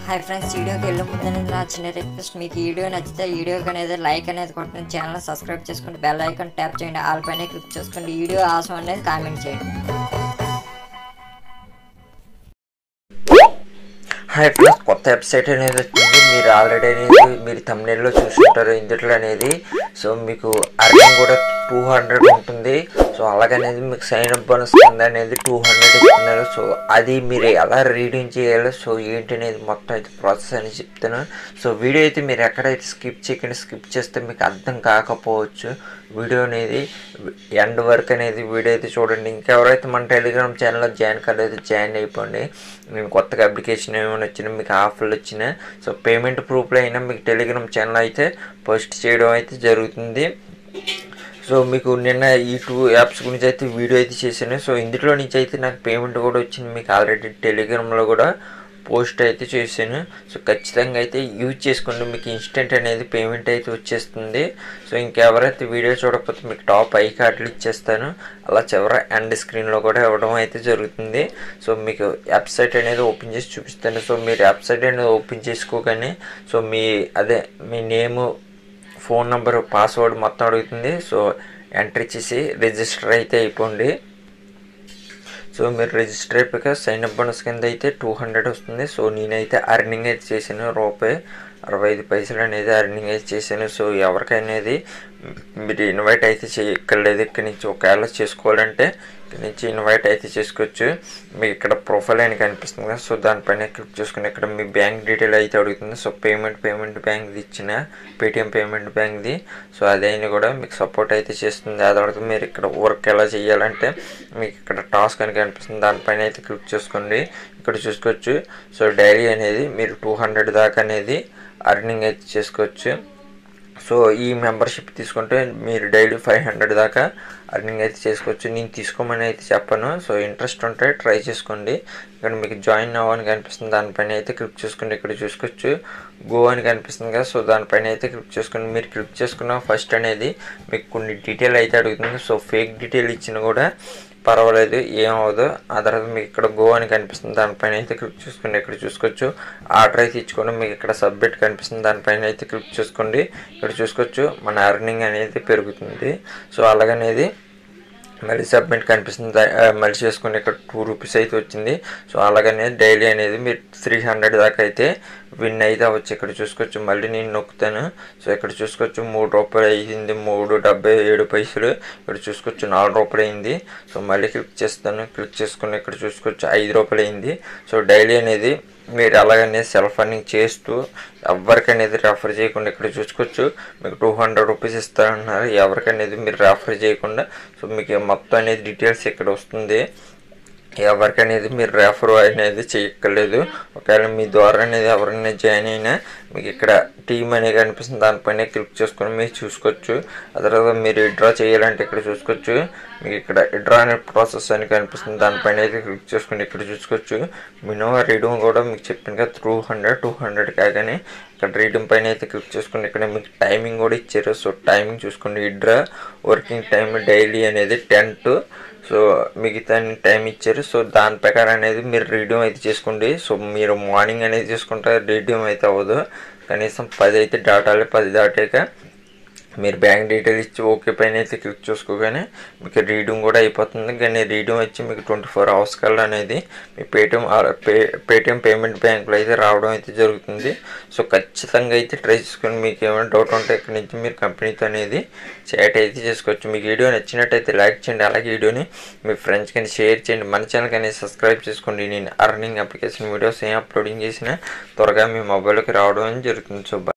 hi friends వీడియోకి వెళ్ళే ముందు నా చిన్న రిక్వెస్ట్ మీకు ఈ వీడియో నచ్చితే ఈ వీడియోకి అనేది లైక్ అనేది కొట్టండి ఛానల్ సబ్స్క్రైబ్ చేసుకోండి బెల్ ఐకాన్ ట్యాప్ చేయండి ఆల్ పైన క్లిక్ చేసుకోండి ఈ వీడియో ఆసం అనేది కామెంట్ చేయండి హాయ్ ఫ్రెండ్స్ కొత్త వెబ్సైట్ అనేది వచ్చింది మీరు ఆల్రెడీ అనేది మీరు తమిళలో చూసుంటారు ఇందులో అనేది సో మీకు అర్నింగ్ కూడా టూ హండ్రెడ్ ఉంటుంది సో అలాగనేది మీకు సైన్ అప్ బోనస్ కింద అనేది టూ హండ్రెడ్ ఇస్తున్నారు సో అది మీరు ఎలా రీడింగ్ చేయాలో సో ఏంటి అనేది మొత్తం అయితే ప్రాసెస్ అని చెప్తాను సో వీడియో అయితే మీరు ఎక్కడైతే స్కిప్ చేయకండి స్కిప్ చేస్తే మీకు అర్థం కాకపోవచ్చు వీడియో అనేది ఎండ్ వర్క్ అనేది వీడియో అయితే చూడండి ఇంకెవరైతే మన టెలిగ్రామ్ ఛానల్లో జాయిన్ కాలేదు జాయిన్ అయిపోండి నేను కొత్తగా అప్లికేషన్ ఏమైనా వచ్చినా మీకు ఆఫర్లు వచ్చినా సో పేమెంట్ ప్రూఫ్లో అయినా మీకు టెలిగ్రామ్ ఛానల్ అయితే పోస్ట్ చేయడం అయితే జరుగుతుంది సో మీకు నిన్న ఈ టూ యాప్స్ గురించి అయితే వీడియో అయితే చేశాను సో ఇందులో నుంచి అయితే నాకు పేమెంట్ కూడా వచ్చింది మీకు ఆల్రెడీ టెలిగ్రామ్లో కూడా పోస్ట్ అయితే చేశాను సో ఖచ్చితంగా అయితే యూజ్ చేసుకోండి మీకు ఇన్స్టెంట్ అనేది పేమెంట్ అయితే వచ్చేస్తుంది సో ఇంకెవరైతే వీడియో చూడకపోతే మీకు టాప్ ఐ కార్డులు ఇచ్చేస్తాను అలా చివర ఎండ్ స్క్రీన్లో కూడా ఇవ్వడం అయితే జరుగుతుంది సో మీకు వెబ్సైట్ అనేది ఓపెన్ చేసి చూపిస్తాను సో మీరు వెబ్సైట్ అనేది ఓపెన్ చేసుకోగానే సో మీ అదే మీ నేము ఫోన్ నెంబర్ పాస్వర్డ్ మొత్తం అడుగుతుంది సో ఎంట్రీ చేసి రిజిస్టర్ అయితే అయిపోండి సో మీరు రిజిస్టర్ అయిపోయాక సైన్ అప్ బోనస్ కింద అయితే టూ హండ్రెడ్ వస్తుంది సో నేనైతే అర్నింగ్ అయితే చేశాను రూపాయి అరవై ఐదు పైసలు అనేది అర్నింగ్ అయితే చేశాను సో ఎవరికైనాది మీరు ఇన్వైట్ అయితే చేయక్కర్లేదు ఇక్కడి నుంచి ఒకవేళ చేసుకోవాలంటే ఇక్కడ నుంచి ఇన్వైట్ అయితే చేసుకోవచ్చు మీకు ఇక్కడ ప్రొఫైల్ అని కనిపిస్తుంది కదా సో దానిపైన క్లిక్ చేసుకుని ఇక్కడ మీ బ్యాంక్ డీటెయిల్ అయితే అడుగుతుంది సో పేమెంట్ పేమెంట్ బ్యాంక్ది ఇచ్చిన పేటిఎం పేమెంట్ బ్యాంక్ది సో అదైనా కూడా మీకు సపోర్ట్ అయితే చేస్తుంది అది తర్వాత మీరు ఇక్కడ వర్క్ ఎలా చేయాలంటే మీకు ఇక్కడ టాస్క్ అని కనిపిస్తుంది దానిపైన అయితే క్లిక్ చేసుకోండి ఇక్కడ చూసుకోవచ్చు సో డైలీ అనేది మీరు టూ హండ్రెడ్ దాకా అనేది అర్నింగ్ అయితే చేసుకోవచ్చు సో ఈ మెంబర్షిప్ తీసుకుంటే మీరు డైలీ ఫైవ్ హండ్రెడ్ దాకా అర్నింగ్ అయితే చేసుకోవచ్చు నేను తీసుకోమని అయితే చెప్పను సో ఇంట్రెస్ట్ ఉంటే ట్రై చేసుకోండి ఇక్కడ మీకు జాయిన్ అవ్వని కనిపిస్తుంది దానిపైన అయితే క్లిక్ చేసుకోండి ఇక్కడ చూసుకోవచ్చు గో అని కనిపిస్తుంది కదా సో దానిపైన అయితే క్లిక్ చేసుకోండి మీరు క్లిక్ చేసుకున్న ఫస్ట్ అనేది మీకు కొన్ని డీటెయిల్ అయితే అడుగుతుంది సో ఫేక్ డీటెయిల్ ఇచ్చిన కూడా పర్వాలేదు ఏమవదు ఆ తర్వాత మీకు ఇక్కడ గో అని కనిపిస్తుంది దానిపైన అయితే క్లిక్ చేసుకోండి ఇక్కడ చూసుకోవచ్చు ఆర్డర్ అయితే ఇచ్చుకోండి మీకు ఇక్కడ సబ్మిట్ కనిపిస్తుంది దానిపైన అయితే క్లిక్ చేసుకోండి ఇక్కడ చూసుకోవచ్చు మన అర్నింగ్ అనేది పెరుగుతుంది సో అలాగనేది మళ్ళీ సబ్మిట్ కనిపిస్తుంది ఆ, మళ్ళీ చేసుకుని ఇక్కడ టూ రూపీస్ అయితే వచ్చింది సో అలాగనే డైలీ అనేది మీరు త్రీ హండ్రెడ్ దాకా అయితే విన్ అయితే అవ్వచ్చు ఇక్కడ చూసుకోవచ్చు మళ్ళీ నేను నొక్కుతాను సో ఇక్కడ చూసుకోవచ్చు మూడు రూపాయలు అయ్యింది మూడు డెబ్బై ఏడు పైసలు ఇక్కడ చూసుకోవచ్చు నాలుగు రూపాయలు అయింది సో మళ్ళీ క్లిక్ చేస్తాను క్లిక్ చేసుకుని ఇక్కడ చూసుకోవచ్చు ఐదు రూపాయలు అయింది సో డైలీ అనేది మీరు అలాగనే సెల్ఫ్ అర్నింగ్ చేస్తూ ఎవరికనేది రెఫర్ చేయకుండా ఇక్కడ చూసుకోవచ్చు మీకు టూ హండ్రెడ్ రూపీస్ ఇస్తారన్నారు ఎవరికనేది మీరు రెఫర్ చేయకుండా సో మీకు మొత్తం అనేది డీటెయిల్స్ ఇక్కడ వస్తుంది ఎవరికనేది మీరు రెఫర్ అనేది చేయక్కర్లేదు ఒకవేళ మీ ద్వారా అనేది ఎవరైనా జాయిన్ అయినా మీకు ఇక్కడ టీమ్ అనేది కనిపిస్తుంది దానిపైన క్లిక్ చేసుకొని మీరు చూసుకోవచ్చు ఆ తర్వాత మీరు విడ్రా చేయాలంటే ఇక్కడ చూసుకోవచ్చు మీకు ఇక్కడ విడ్రా అనే ప్రాసెస్ అని కనిపిస్తుంది దానిపైన అయితే క్లిక్ చేసుకుని ఇక్కడ చూసుకోవచ్చు మినిమం రీడింగ్ కూడా మీకు చెప్పాను కదా టూ హండ్రెడ్ టూ హండ్రెడ్ కాగానే ఇక్కడ రీడింగ్ పైన అయితే క్లిక్ చేసుకుని ఇక్కడ మీకు టైమింగ్ కూడా ఇచ్చారు సో టైమింగ్ చూసుకోండి విడ్రా వర్కింగ్ టైం డైలీ అనేది టెన్ టు సో మిగతా టైం ఇచ్చారు సో దాని ప్రకారం అనేది మీరు రీడియం అయితే చేసుకోండి సో మీరు మార్నింగ్ అనేది చేసుకుంటే రీడియం అయితే అవ్వదు కనీసం పది అయితే దాటాలి పది దాటాక మీరు బ్యాంక్ డీటెయిల్ ఇచ్చి ఓకే పైన అయితే క్లిక్ చేసుకోగానే మీకు రీడింగ్ కూడా అయిపోతుంది కానీ రీడింగ్ వచ్చి మీకు ట్వంటీ ఫోర్ అవర్స్ కల్లా అనేది మీ పేటిఎం పే పేటిఎం పేమెంట్ బ్యాంకులో అయితే రావడం అయితే జరుగుతుంది సో ఖచ్చితంగా అయితే ట్రై చేసుకొని మీకు ఏమైనా డౌట్ ఉంటే ఇక్కడ నుంచి మీరు కంపెనీతో అనేది చాట్ అయితే చేసుకోవచ్చు మీకు వీడియో నచ్చినట్టయితే లైక్ చేయండి అలాగే వీడియోని మీ ఫ్రెండ్స్ కానీ షేర్ చేయండి మన ఛానల్ కానీ సబ్స్క్రైబ్ చేసుకోండి నేను అర్నింగ్ అప్లికేషన్ వీడియోస్ ఏం అప్లోడింగ్ చేసినా త్వరగా మీ మొబైల్కి రావడం జరుగుతుంది సో